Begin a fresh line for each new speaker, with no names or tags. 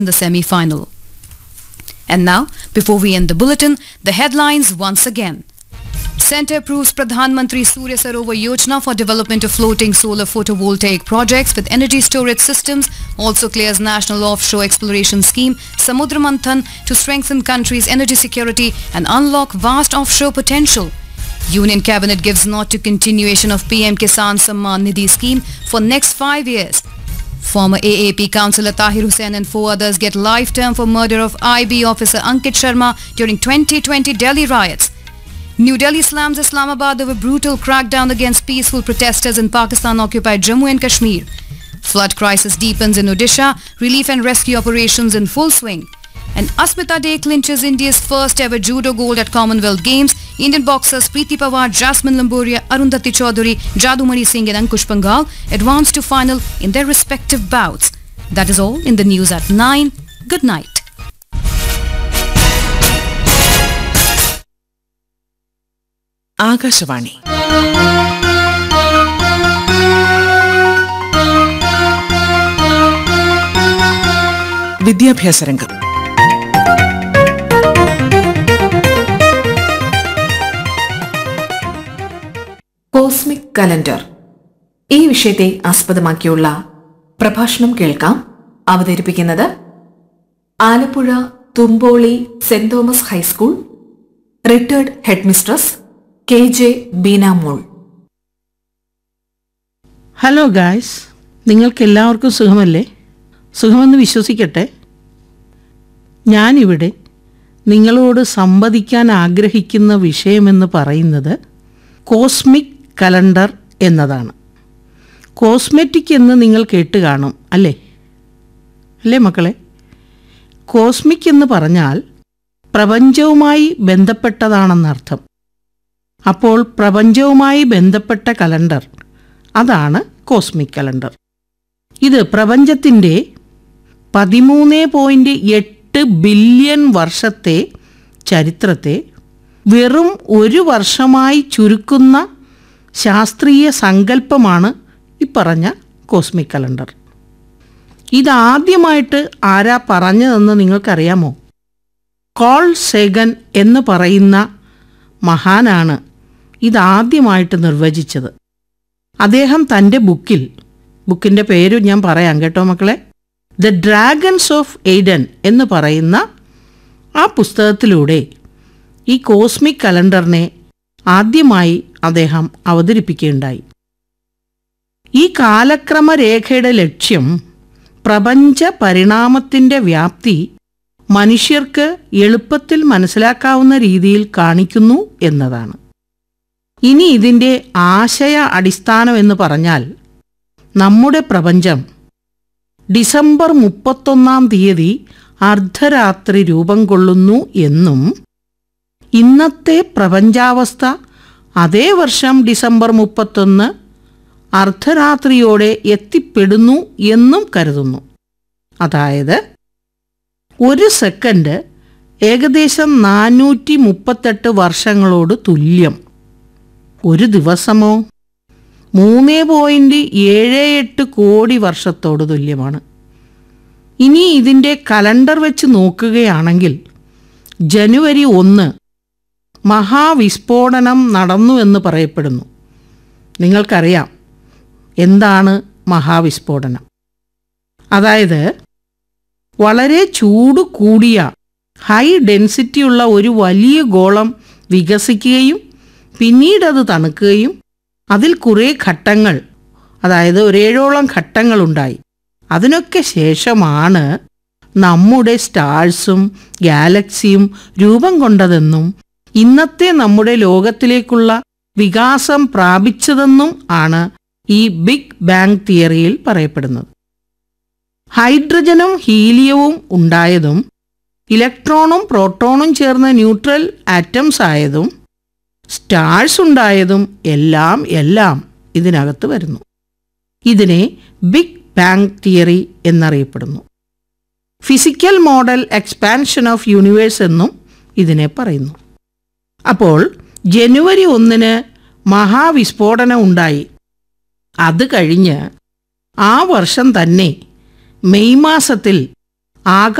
in the semi-final. And now, before we end the bulletin, the headlines once again. Centre approves Pradhan Mantri Surya Sarovar Yojana for development of floating solar photovoltaic projects with energy storage systems. Also clears national offshore exploration scheme Samudra Manthan to strengthen country's energy security and unlock vast offshore potential. Union Cabinet gives nod to continuation of PM Kisan Samman Nidhi scheme for next five years. Former AAP councillor Tahir Hussain and four others get life term for murder of IB officer Ankit Sharma during 2020 Delhi riots. New Delhi slams Islamabad over brutal crackdown against peaceful protesters in Pakistan-occupied Jammu and Kashmir. Flood crisis deepens in Odisha, relief and rescue operations in full swing. And Asmita Day clinches India's first ever judo gold at Commonwealth Games. Indian boxers Preeti Pawar, Jasmine Lamboria, Arundhati Chaudhary, Jadumani Singh and Ankush Pangal advance to final in their respective bouts. That is all in the news at 9. Good night.
Akashvani വിദ്യാഭ്യാസ രംഗം
cosmic calendar ഈ വിഷയത്തെ ആസ്പദമാക്കിയുള്ള പ്രഭാഷണം കേൾക്കാം അവതരിപ്പിക്കുന്നത് ആലപ്പുഴ തുമ്പോളി സെന്റ് Thomas high school retired headmistress K J Beenamol
hello guys നിങ്ങൾക്ക് എല്ലാവർക്കും സുഖമല്ലേ സുഖമെന്ന് വിശ്വസിക്കട്ടെ ഞാനിവിടെ നിങ്ങളോട് സംവദിക്കാൻ ആഗ്രഹിക്കുന്ന വിഷയമെന്ന് പറയുന്നത് കോസ്മിക് കലണ്ടർ എന്നതാണ് കോസ്മെറ്റിക് എന്ന് നിങ്ങൾ കേട്ട് കാണും അല്ലേ അല്ലേ മക്കളെ കോസ്മിക് എന്ന് പറഞ്ഞാൽ പ്രപഞ്ചവുമായി ബന്ധപ്പെട്ടതാണെന്നർത്ഥം അപ്പോൾ പ്രപഞ്ചവുമായി ബന്ധപ്പെട്ട കലണ്ടർ അതാണ് കോസ്മിക് കലണ്ടർ ഇത് പ്രപഞ്ചത്തിൻ്റെ പതിമൂന്ന് പോയിൻറ്റ് എട്ട് ബില്യൺ വർഷത്തെ ചരിത്രത്തെ വെറും ഒരു വർഷമായി ചുരുക്കുന്ന ശാസ്ത്രീയ സങ്കല്പമാണ് ഇപ്പറഞ്ഞ കോസ്മിക് കലണ്ടർ ഇതാദ്യമായിട്ട് ആരാ പറഞ്ഞതെന്ന് നിങ്ങൾക്കറിയാമോ കോൾ സേഗൻ എന്ന് പറയുന്ന മഹാനാണ് ഇതാദ്യമായിട്ട് നിർവചിച്ചത് അദ്ദേഹം തൻ്റെ ബുക്കിൽ ബുക്കിൻ്റെ പേര് ഞാൻ പറയാം കേട്ടോ മക്കളെ ദ ഡ്രാഗൺസ് ഓഫ് എയ്ഡൻ എന്ന് പറയുന്ന ആ പുസ്തകത്തിലൂടെ ഈ കോസ്മിക് കലണ്ടറിനെ ആദ്യമായി അദ്ദേഹം അവതരിപ്പിക്കുകയുണ്ടായി ഈ കാലക്രമരേഖയുടെ ലക്ഷ്യം പ്രപഞ്ച പരിണാമത്തിൻ്റെ വ്യാപ്തി മനുഷ്യർക്ക് എളുപ്പത്തിൽ മനസ്സിലാക്കാവുന്ന രീതിയിൽ കാണിക്കുന്നു എന്നതാണ് ഇനി ഇതിൻ്റെ ആശയ അടിസ്ഥാനം എന്ന് പറഞ്ഞാൽ നമ്മുടെ പ്രപഞ്ചം ഡിസംബർ മുപ്പത്തൊന്നാം തീയതി അർദ്ധരാത്രി രൂപം കൊള്ളുന്നു എന്നും ഇന്നത്തെ പ്രപഞ്ചാവസ്ഥ അതേ വർഷം ഡിസംബർ മുപ്പത്തൊന്ന് അർദ്ധരാത്രിയോടെ എത്തിപ്പെടുന്നു എന്നും കരുതുന്നു അതായത് ഒരു സെക്കൻഡ് ഏകദേശം നാനൂറ്റി മുപ്പത്തെട്ട് വർഷങ്ങളോട് തുല്യം ഒരു ദിവസമോ മൂന്ന് പോയിന്റ് ഏഴ് എട്ട് കോടി വർഷത്തോട് തുല്യമാണ് ഇനി ഇതിൻ്റെ കലണ്ടർ വെച്ച് നോക്കുകയാണെങ്കിൽ ജനുവരി ഒന്ന് മഹാവിസ്ഫോടനം നടന്നു എന്ന് പറയപ്പെടുന്നു നിങ്ങൾക്കറിയാം എന്താണ് മഹാവിസ്ഫോടനം അതായത് വളരെ ചൂട് കൂടിയ ഹൈ ഡെൻസിറ്റിയുള്ള ഒരു വലിയ ഗോളം വികസിക്കുകയും പിന്നീട് അത് തണുക്കുകയും അതിൽ കുറേ ഘട്ടങ്ങൾ അതായത് ഒരേഴോളം ഘട്ടങ്ങളുണ്ടായി അതിനൊക്കെ ശേഷമാണ് നമ്മുടെ സ്റ്റാഴ്സും ഗാലക്സിയും രൂപം കൊണ്ടതെന്നും ഇന്നത്തെ നമ്മുടെ ലോകത്തിലേക്കുള്ള വികാസം പ്രാപിച്ചതെന്നും ആണ് ഈ ബിഗ് ബാങ് തിയറിയിൽ പറയപ്പെടുന്നത് ഹൈഡ്രജനും ഹീലിയവും ഉണ്ടായതും ഇലക്ട്രോണും പ്രോട്ടോണും ചേർന്ന ന്യൂട്രൽ ആറ്റംസ് ആയതും സ്റ്റാർസ് ഉണ്ടായതും എല്ലാം എല്ലാം ഇതിനകത്ത് വരുന്നു ഇതിനെ ബിഗ് ബാങ് തിയറി എന്നറിയപ്പെടുന്നു physical model expansion of universe എന്നും ഇതിനെ പറയുന്നു അപ്പോൾ ജനുവരി ഒന്നിന് മഹാവിസ്ഫോടനം ഉണ്ടായി അത് കഴിഞ്ഞ് ആ വർഷം തന്നെ മെയ് മാസത്തിൽ ആകാശ